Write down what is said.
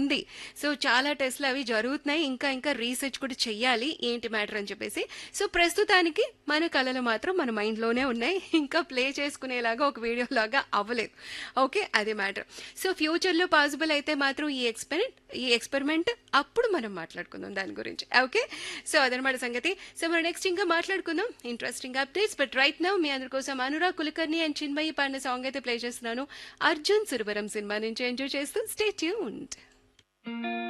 ఉంది సో చాలా టెస్ట్లు అవి జరుగుతున్నాయి ఇంకా ఇంకా రీసెర్చ్ కూడా చెయ్యాలి ఏంటి మ్యాటర్ అని చెప్పేసి సో ప్రస్తుతానికి మన కళలు మాత్రం మన మైండ్లోనే ఉన్నాయి ఇంకా ప్లే చేసుకునేలాగా ఒక వీడియో లాగా అవ్వలేదు ఓకే అదే మ్యాటర్ సో ఫ్యూచర్లో పాసిబుల్ అయితే మాత్రం ఈ ఎక్స్పెరిమెంట్ ఈ ఎక్స్పెరిమెంట్ అప్పుడు మనం మాట్లాడుకుందాం దాని గురించి ఓకే సో అదనమాట సంగతి సో మనం నెక్స్ట్ ఇంకా మాట్లాడుకుందాం interesting updates but right now మీ అందరి కోసం అనురాగ్ కులకర్ణి అండ్ చిన్మయి పాడిన సాంగ్ అయితే ప్లే చేస్తున్నాను అర్జున్ సురవరం సినిమా నుంచి ఎంజాయ్ చేస్తూ స్టే ట్యూన్డ్